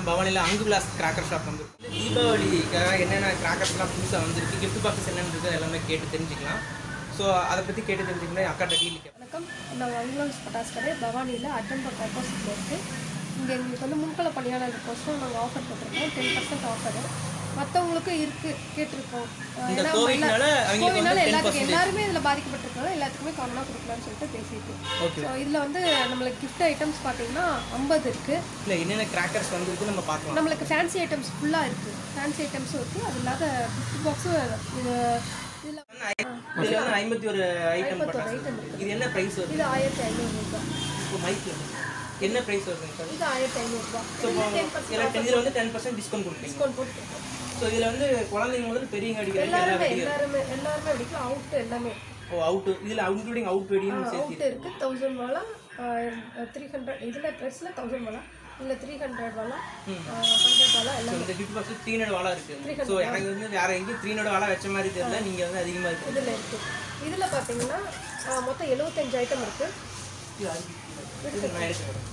பவானியில் அங்கு class cracker shop வந்து தீபாவளிக்காக என்னென்ன கிராக்கர்ஸ்லாம் புதுசாக வந்திருக்கு gift பாக்ஸஸ் என்னன்றது எல்லாமே கேட்டு தெரிஞ்சுக்கலாம் ஸோ அதை பற்றி கேட்டு தெரிஞ்சுக்கலாம் அக்காட்ட டீல் வணக்கம் நான் அங்குலன்ஸ் பட்டாசு கடை பவானியில் அட்டம்பக் ஆப்போசிட்டில் இருக்குது இங்கே எங்களுக்கு வந்து முன்கள பணியாளருக்கோசரம் நாங்கள் ஆஃபர் போட்டிருக்கோம் டென் பர்சன்ட் ஆஃபரு மற்றவங்களுக்கும் இருக்குது கேட்டிருக்கோம் அஹ் இந்த ஏன்னா கோவிட்னால எல்லா- அவங்களுக்கு வந்து கோவிட்னால 10% எல்லாத்துக்கும் எல்லாருமே இதில் பாதிக்கப்பட்டிருக்காங்க எல்லாத்துக்குமே காமனாக கொடுக்கலாம்னு சொல்லிட்டு பேசியிருக்கு ஓகே ஸோ இதில் வந்து நம்மளுக்கு கிஃப்ட் ஐட்டம்ஸ் பார்த்தீங்கன்னா ஐம்பது இருக்குது இல்லை என்னென்ன கிராக்கர்ஸ் வந்திருக்கு நம்ம பார்க்கலாம் நம்மளுக்கு ஃபேன்சி ஐட்டம்ஸ் ஃபுல்லாக இருக்குது ஃபேன்சி ஐட்டம்ஸும் இருக்குது அது இல்லாத கிஃப்ட் பாக்ஸும் இது இதில் இதில் வந்து ஐம்பத்தி ஒரு ஐட்டம் ஐம்பத்தொரு ஐட்டம் இருக்குது இது என்ன ப்ரைஸ் வருது இது ஆயிரத்தி ஐநூறுரூபா இப்போ மைக்கில் என்ன ப்ரைஸ் வருதுங்க சார் இது ஆயிரத்தி ஐநூறுரூபா ஸோ இதில் இதில் வந்து டென் பர்சன்ட் டிஸ்கவுண்ட் கொடுப்பீங்க டிஸ்கவுண்ட் போட்டு ஸோ இதில் வந்து குழந்தைங்க முதல்ல பெரியவங்க அடிக்கிற எல்லா எல்லாருமே வெடியும் எல்லாருமே எல்லாருமே அடிக்கலாம் அவுட் எல்லாமே ஓ அவுட் இதில் இன்க்ளூடிங் அவுட் வெடியும் சேர்த்து அவுட் இருக்கு தௌசண்ட் வாலா த்ரீ ஹண்ட்ரட் இதில் ட்ரெஸ்ஸில் தௌசண்ட் வாலா இல்லை த்ரீ ஹண்ட்ரட் வாலா ஹண்ட்ரட் வாலா ஸோ எல்லாம் இந்த கிஃப்ட் பாக்ஸ் த்ரீ ஹண்ட்ரட் வாலா இருக்கு ஸோ எனக்கு வந்து வேற எங்கேயும் த்ரீ ஹண்ட்ரட் வாலா வச்ச மாதிரி தெரியல நீங்கள் வந்து அதிகமாக இருக்கு இதில் இருக்குது இதில் பார்த்தீங்கன்னா ஆஹ், மொத்தம் எழுபத்தஞ்சு ஐட்டம் இருக்குது இது நான் எடுத்து வரேன்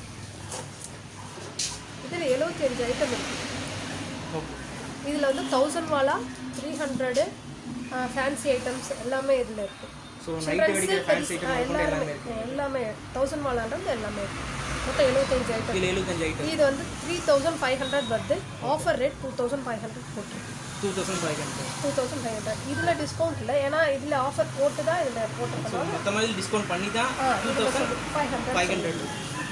இதில் எழுபத்தஞ்சு ஐட்டம் இருக்குது ஓகே இதில் வந்து தௌசண்ட் வாலா த்ரீ ஹண்ட்ரடு ஃபேன்சி ஐட்டம்ஸ் எல்லாமே இதில் இருக்குது ஸோ நைட்டு வெடிக்கிற ஃபேன்சி ஐட்டம் எல்லாமே எல்லாமே இருக்கு எல்லாமே தௌசண்ட் வாலான்றது எல்லாமே இருக்கு மொத்தம் எழுபத்தஞ்சு ஐட்டம் இதில் எழுபத்தஞ்சு ஐட்டம் இது வந்து த்ரீ தௌசண்ட் ஃபைவ் ஹண்ட்ரட் வருது offer rate two thousand five hundred போட்டிருக்கு two thousand five hundred two thousand five hundred இதில் டிஸ்கவுண்ட் இல்லை ஏன்னா இதில் ஆஃபர் போட்டு தான் இதில் ஸோ போட்டிருக்கணும் மொத்தமாக டிஸ்கவுண்ட் பண்ணி தான் two thousand five hundred five hundred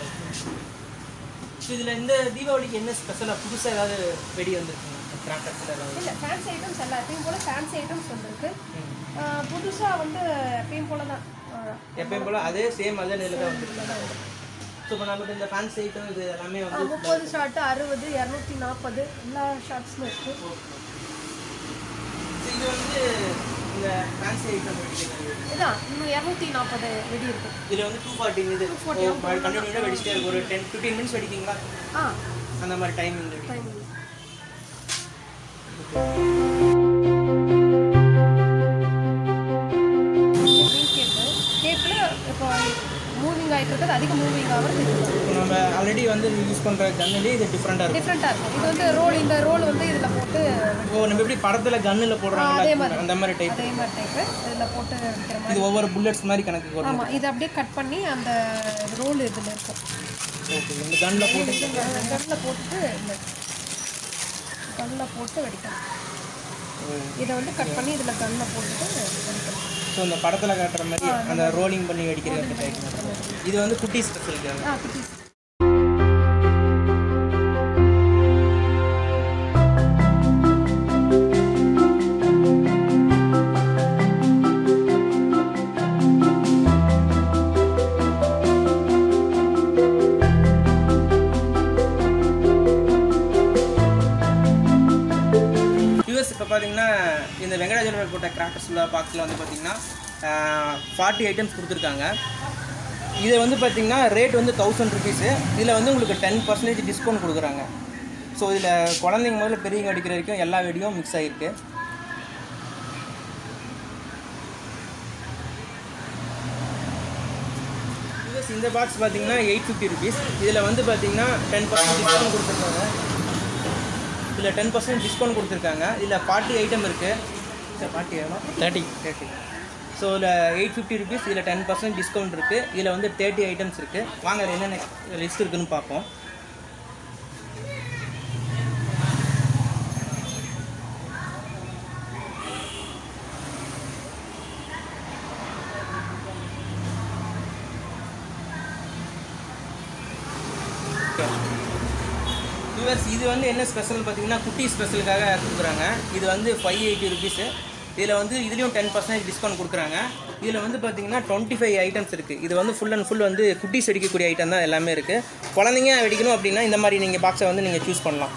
so இதில் இந்த தீபாவளிக்கு என்ன ஸ்பெஷலாக புதுசாக ஏதாவது வெடி வந்திருக்குங்க கிராக்கர்ஸில் ஏதாவது இல்லை ஃபேன்சி ஐட்டம்ஸ் எல்லாம் எப்பயும் போல் ஃபேன்சி ஐட்டம்ஸ் வந்திருக்கு புதுசாக வந்து எப்பயும் போல தான் ஆஹ், எப்பயும் போல் அதே சேம் அதே நிலையில் தான் வந்திருக்கு ஸோ இப்போ நமக்கு இந்த ஃபேன்சி ஐட்டம் இது எல்லாமே வந்து முப்பது ஷார்ட்டு அறுபது இரநூத்தி நாற்பது எல்லா ஷார்ட்ஸும் இருக்குது So, இது வந்து இந்த ஃபேன்சி ஐட்டம் வெடிக்கிறது இதான் இன்னும் இரநூத்தி நாற்பது வெடி இருக்குது இதில் வந்து டூ ஃபார்ட்டி இது கண்டினியூவாக வெடிச்சிட்டே இருக்கும் ஒரு டென் ஃபிஃப்டீன் மினிட்ஸ் வெடிக்கிங்களா ஆ அந்த மாதிரி டைமிங் டைம் கேக்கில் இப்போ மூவிங் ஆகிட்டு இருக்கிறது அதிக மூவிங் ஆகிறது இப்போ நம்ம ஆல்ரெடி வந்து யூஸ் பண்ணுற கன்னுலேயே இது டிஃப்ரெண்ட்டாக இருக்கும் டிஃப்ரெண்ட்டாக இருக்கும் இது வந்து ரோல் இந்த ரோல் வந்து இதில் போட்டு இப்போ நம்ம எப்படி படத்தில் கன்னில் அதே போடுறாங்களா மாதிரி. அந்த மாதிரி டைப் அதே மாதிரி டைப்பு இதில் போட்டு வைக்கிற மாதிரி இது ஒவ்வொரு புல்லட்ஸ் மாதிரி கணக்கு வரும் ஆமாம் இது அப்படியே கட் பண்ணி அந்த ரோல் இதில் இருக்கும் ஓகே இந்த கன்னில் போட்டு கண்ணில் போட்டுட்டு இந்த கண்ணில் போட்டு வெடிக்கணும் இதை வந்து கட் பண்ணி இதில் கண்ணில் போட்டுட்டு வெடிக்கணும் ஸோ இந்த படத்தில் காட்டுற மாதிரி அந்த ரோலிங் பண்ணி வெடிக்கிற அந்த டைப் இது வந்து குட்டி ஸ்பெஷலுக்கு ஆ குட்டி யூஎஸ் இப்போ பார்த்தீங்கன்னா இந்த வெங்கடாஜலம் போட்ட கிராக்கர்ஸில் பாக்ஸில் வந்து பார்த்தீங்கன்னா ஃபார்ட்டி ஐட்டம்ஸ் கொடுத்துருக்காங்க இதை வந்து பார்த்தீங்கன்னா ரேட் வந்து தௌசண்ட் ருபீஸு இதில் வந்து உங்களுக்கு டென் பர்சன்டேஜ் டிஸ்கவுண்ட் கொடுக்குறாங்க ஸோ இதில் குழந்தைங்க முதல்ல பெரியவங்க அடிக்கிற வரைக்கும் எல்லா வெடியும் மிக்ஸ் ஆகிருக்கு யூஎஸ் இந்த பாக்ஸ் பார்த்தீங்கன்னா எயிட் ஃபிஃப்டி ருபீஸ் இதில் வந்து பார்த்தீங்கன்னா டென் பர்சன்ட் டிஸ்கவுண்ட் கொடுத்துருக்காங்க இதில் டென் பர்சன்ட் டிஸ்கவுண்ட் கொடுத்துருக்காங்க இதில் ஃபார்ட்டி ஐட்டம் இருக்குது சார் ஃபார்ட்டி எவ்வளோ தேர்ட்டி தேர்ட்டி ஸோ இதில் எயிட் ஃபிஃப்டி ருபீஸ் இதில் டென் பர்சன்ட் டிஸ்கவுண்ட் இருக்குது இதில் வந்து தேர்ட்டி ஐட்டம்ஸ் இருக்குது வாங்க அதில் என்னென்ன லிஸ்ட் இருக்குன்னு பார்ப்போம் யூஎஸ் இது வந்து என்ன ஸ்பெஷல் பார்த்தீங்கன்னா குட்டி ஸ்பெஷலுக்காக கொடுக்குறாங்க இது வந்து ஃபைவ் எயிட்டி ருபீஸு இதில் வந்து இதுலேயும் டென் பர்சன்டேஜ் டிஸ்கவுண்ட் கொடுக்குறாங்க இதில் வந்து பார்த்தீங்கன்னா டுவெண்ட்டி ஃபைவ் ஐட்டம்ஸ் இருக்குது இது வந்து ஃபுல் அண்ட் ஃபுல் வந்து குட்டீஸ் வெடிக்கக்கூடிய ஐட்டம் தான் எல்லாமே இருக்குது குழந்தைங்க வெடிக்கணும் அப்படின்னா இந்த மாதிரி நீங்கள் பாக்ஸை வந்து நீங்கள் சூஸ் பண்ணலாம்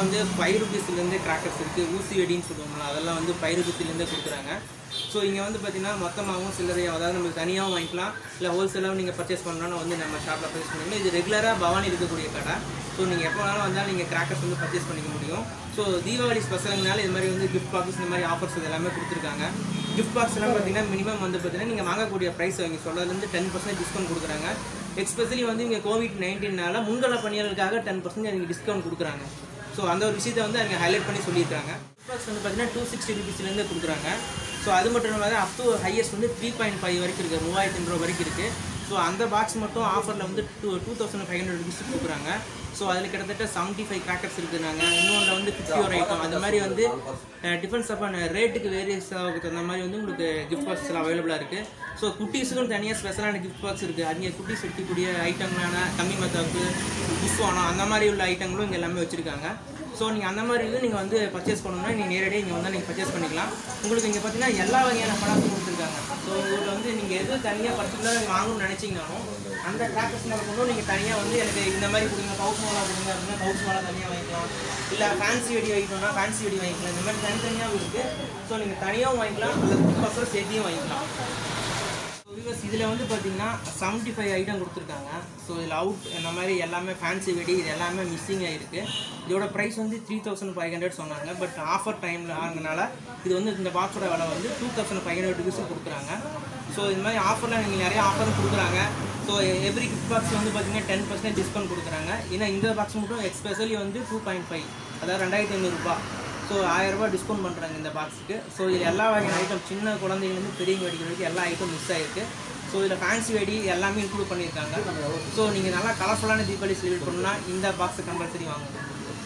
வந்து ஃபைவ் ருபீஸ்லேருந்து கிராக்கர்ஸ் இருக்குது ஊசி வெடின்னு சொல்லுவாங்களா அதெல்லாம் வந்து ஃபைவ் ருபீஸ்லேருந்தே கொடுக்குறாங்க ஸோ இங்கே வந்து பார்த்தீங்கன்னா மொத்தமாகவும் சில்லறையும் அதாவது நம்ம தனியாகவும் வாங்கிக்கலாம் இல்லை ஹோல்சேலாகவும் நீங்கள் பர்ச்சேஸ் பண்ணணும்னா வந்து நம்ம ஷாப்பில் பர்ச்சேஸ் பண்ணிக்கலாம் இது ரெகுலராக பவானி இருக்கக்கூடிய கடை ஸோ நீங்கள் எப்போ வேணாலும் வந்தாலும் நீங்கள் கிராக்கர்ஸ் வந்து பர்ச்சேஸ் பண்ணிக்க முடியும் ஸோ தீபாவளி ஸ்பெஷலுங்கனால இது மாதிரி வந்து கிஃப்ட் பாக்ஸ் இந்த மாதிரி ஆஃபர்ஸ் இது எல்லாமே கொடுத்துருக்காங்க கிஃப்ட் பாக்ஸ் எல்லாம் பார்த்தீங்கன்னா மினிமம் வந்து பார்த்தீங்கன்னா நீங்கள் வாங்கக்கூடிய ப்ரைஸ் வாங்கி சொல்றதுலேருந்து டென் பர்சன்ட் டிஸ்கவுண்ட் கொடுக்குறாங்க எக்ஸ்பெஷலி வந்து இங்கே கோவிட் நைன்டீனால முன்கள பணியாளர்களுக்காக டென் பர்சன்ட் நீங்கள் டிஸ்கவுண்ட் கொடுக்குறாங்க ஸோ அந்த ஒரு விஷயத்தை வந்து அவங்க ஹைலைட் பண்ணி சொல்லியிருக்காங்க பாக்ஸ் வந்து பார்த்தீங்கன்னா டூ சிக்ஸ்டி ருபீஸ்லேருந்து கொடுக்குறாங்க ஸோ அது மட்டும் இல்லாமல் அப் டு ஹையஸ்ட் வந்து த்ரீ பாயிண்ட் ஃபைவ் வரைக்கும் இருக்குது மூவாயிரத்தி ரூபா வரைக்கும் இருக்குது ஸோ அந்த பாக்ஸ் மட்டும் ஆஃபரில் வந்து two two thousand five hundred rupees கொடுக்குறாங்க ஸோ அதில் கிட்டத்தட்ட செவன்ட்டி ஃபைவ் கிராக்கர்ஸ் இருக்குனாங்க இன்னொன்று வந்து ஃபிஃப்டி ஒரு ஐட்டம் அந்த மாதிரி வந்து டிஃபரன்ஸ் அப்பான ரேட்டுக்கு வேரியஸ் ஆகுது தகுந்த மாதிரி வந்து உங்களுக்கு கிஃப்ட் பாக்ஸ் எல்லாம் அவைலபிளாக இருக்குது ஸோ குட்டீஸுக்கும் தனியாக ஸ்பெஷலான கிஃப்ட் பாக்ஸ் இருக்குது அங்கே குட்டீஸ் வைக்கக்கூடிய ஐட்டங்களான கம்மி மத்தாப்பு புஷ்வானம் அந்த மாதிரி உள்ள ஐட்டங்களும் இங்கே எல்லாமே வச்சுருக்காங்க ஸோ நீங்கள் அந்த மாதிரி இது நீங்கள் வந்து பர்ச்சேஸ் பண்ணணும்னா நீங்கள் நேரடியாக இங்கே வந்தால் நீங்கள் பர்ச்சேஸ் பண்ணிக்கலாம் உங்களுக்கு இங்கே பார்த்தீங்கன்னா எல்லா வகையான படாசும் கொடுத்துருக்காங்க ஸோ உங்கள்கிட்ட வந்து நீங்கள் எது தனியாக பர்டிகுலராக வாங்கணும்னு நினச்சிங்கனாலும் அந்த கிராக்கர்ஸ் கொண்டும் நீங்கள் தனியாக வந்து எனக்கு இந்த மாதிரி கொடுங்க பவுஸ் மாலா கொடுங்க அப்படின்னா பவுஸ் மாலா தனியாக வாங்கிக்கலாம் இல்லை ஃபேன்சி வெடி வாங்கிக்கணும்னா ஃபேன்சி வெடி வாங்கிக்கலாம் இந்த மாதிரி தனித்தனியாகவும் இருக்குது ஸோ நீங்கள் தனியாகவும் வாங்கிக்கலாம் அல்லது பக்கம் சேர்த்தியும் வாங்கிக்கலாம் வியூவர்ஸ் இதில் வந்து பார்த்தீங்கன்னா செவன்ட்டி ஃபைவ் ஐட்டம் கொடுத்துருக்காங்க ஸோ இதில் அவுட் இந்த மாதிரி எல்லாமே ஃபேன்சி வெடி இது எல்லாமே மிஸ்ஸிங் ஆகிருக்கு இதோட ப்ரைஸ் வந்து த்ரீ தௌசண்ட் ஃபைவ் ஹண்ட்ரட் சொன்னாங்க பட் ஆஃபர் டைமில் ஆனதுனால இது வந்து இந்த பாக்ஸோட விலை வந்து டூ தௌசண்ட் ஃபைவ் ஹண்ட்ரட் ருபீஸும் கொடுக்குறாங்க ஸோ இது மாதிரி ஆஃபரில் நீங்கள் நிறைய ஆஃபரும் கொடுக்குறாங்க ஸோ எவ்ரி கிஃப்ட் பாக்ஸ் வந்து பார்த்தீங்கன்னா டென் பர்சன்ட் டிஸ்கவுண்ட் கொடுக்குறாங்க ஏன்னா இந்த பாக்ஸ் மட்டும் எக்ஸ்பெஷலி வந்து டூ பாயிண்ட் ஃபைவ் அதாவது ரெண்டாயிரத்தி ஐநூறுரூபா ஸோ ஆயிரரூபா டிஸ்கவுண்ட் பண்ணுறாங்க இந்த பாக்ஸுக்கு ஸோ இதில் எல்லா வகையான ஐட்டம் சின்ன குழந்தைங்கலேருந்து பெரியவங்க வெடிக்கிற வரைக்கும் எல்லா ஐட்டம் மிஸ் ஆகிருக்கு ஸோ இதில் ஃபேன்சி வெடி எல்லாமே இன்க்ளூட் பண்ணியிருக்காங்க ஸோ நீங்கள் நல்லா கலர்ஃபுல்லான தீபாவளி செலிப்ரேட் பண்ணணும்னா இந்த பாக்ஸை கம்பல்சரி வாங்கணும்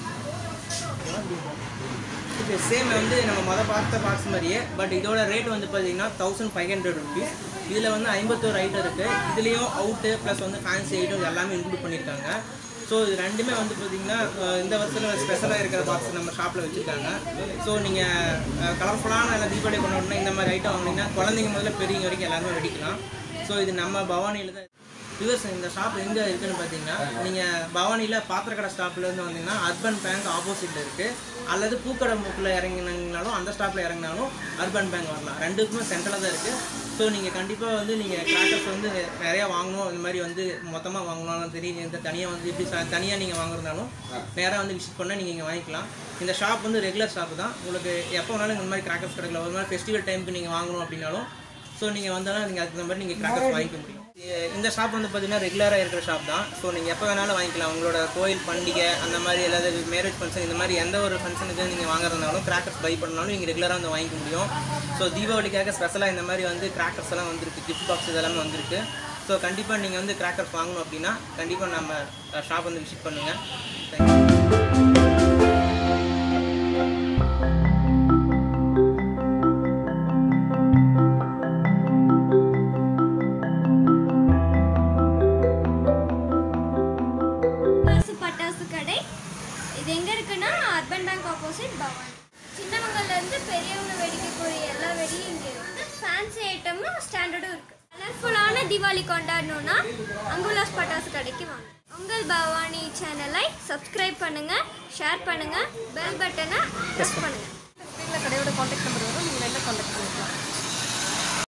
இது சேம் வந்து நம்ம மொதல் பார்த்த பாக்ஸ் மாதிரியே பட் இதோட ரேட் வந்து பார்த்தீங்கன்னா தௌசண்ட் ஃபைவ் ஹண்ட்ரட் ருபீஸ் இதில் வந்து ஐம்பத்தோரு ஐட்டம் இருக்குது இதுலேயும் அவுட்டு ப்ளஸ் வந்து ஃபேன்சி ஐட்டம் எல்லாமே இன்க்ளூட் பண்ணியிருக்காங்க ஸோ இது ரெண்டுமே வந்து பார்த்தீங்கன்னா அஹ், இந்த வருஷத்தில் ஸ்பெஷலாக இருக்கிற பாக்ஸ் நம்ம ஷாப்பில் வச்சுருக்காங்க ஸோ நீங்கள் கலர்ஃபுல்லான இல்லை தீபாவளி கொண்டாடணும்னா இந்த மாதிரி ஐட்டம் வாங்கினீங்கன்னா குழந்தைங்க முதல்ல பெரியவங்க வரைக்கும் எல்லாருமே வெடிக்கலாம் ஸோ இது நம்ம பவானியில் தான் விவர்ஸ் இந்த ஷாப் எங்கே இருக்குன்னு பார்த்தீங்கன்னா நீங்கள் பவானியில் பாத்திரக்கடை ஸ்டாப்லேருந்து வந்தீங்கன்னா அர்பன் பேங்க் ஆப்போசிட்டில் இருக்குது அல்லது பூக்கடை மூக்கில் இறங்கினாலும் அந்த ஸ்டாப்பில் இறங்கினாலும் அர்பன் பேங்க் வரலாம் ரெண்டுக்குமே சென்டரில் தான் இருக்குது ஸோ நீங்கள் கண்டிப்பாக வந்து நீங்கள் கிராக்கர்ஸ் வந்து நிறையா வாங்கணும் இந்த மாதிரி வந்து மொத்தமாக வாங்கணும்னாலும் சரி இந்த தனியாக வந்து இப்படி தனியாக நீங்கள் வாங்குறதுனாலும் நேராக வந்து விசிட் பண்ணால் நீங்கள் இங்கே வாங்கிக்கலாம் இந்த ஷாப் வந்து ரெகுலர் ஷாப் தான் உங்களுக்கு எப்போ வேணாலும் இந்த மாதிரி கிராக்கர்ஸ் கிடைக்கல ஒரு மாதிரி ஃபெஸ்டிவல் டைமுக்கு நீங்கள் வாங்கணும் அப்படின்னாலும் ஸோ நீங்கள் வந்தாலும் நீங்கள் அதுக்கு மாதிரி நீங்கள் கிராக்கர்ஸ் வாங்கிக்க முடியும் இ- இந்த ஷாப் வந்து பார்த்தீங்கன்னா ரெகுலராக இருக்கிற ஷாப் தான் ஸோ நீங்கள் எப்போ வேணாலும் வாங்கிக்கலாம் உங்களோட கோயில் பண்டிகை அந்த மாதிரி ஏதாவது மேரேஜ் ஃபங்க்ஷன் இந்த மாதிரி எந்த ஒரு ஃபங்க்ஷனுக்கு நீங்கள் வாங்குறதுனாலும் கிராக்கர்ஸ் பை பண்ணாலும் நீங்கள் ரெகுலராக வந்து வாங்கிக்க முடியும் ஸோ தீபாவளிக்காக ஸ்பெஷலாக இந்த மாதிரி வந்து கிராக்கர்ஸ் எல்லாம் வந்திருக்கு கிஃப்ட் பாக்ஸ் இதெல்லாமே வந்திருக்கு ஸோ கண்டிப்பாக நீங்கள் வந்து கிராக்கர்ஸ் வாங்கணும் அப்படின்னா கண்டிப்பாக நம்ம ஷாப் வந்து விசிட் பண்ணுங்கள் தேங்க்யூ பட்டாசு பட்டாசு கடை இது எங்கே இருக்குன்னா அர்பன் பேங்க் ஆப்போசிட் பவானி சின்னவங்கலேருந்து பெரியவங்க வெடிக்கக்கூடிய எல்லா வெடியும் இங்கே இருக்குது ஃபேன்சி ஐட்டமும் ஸ்டாண்டர்டும் இருக்குது கலர்ஃபுல்லான தீபாவளி கொண்டாடணும்னா அங்குலாஸ் பட்டாசு கடைக்கு வாங்க உங்கள் பவானி சேனலை சப்ஸ்கிரைப் பண்ணுங்கள் ஷேர் பண்ணுங்கள் பெல் பட்டனை ப்ரெஸ் பண்ணுங்கள் ஸ்க்ரீனில் கடையோட காண்டாக்ட் நம்பர் வரும் நீங்கள் என்ன காண்டாக்ட் பண்ணிக்கலாம்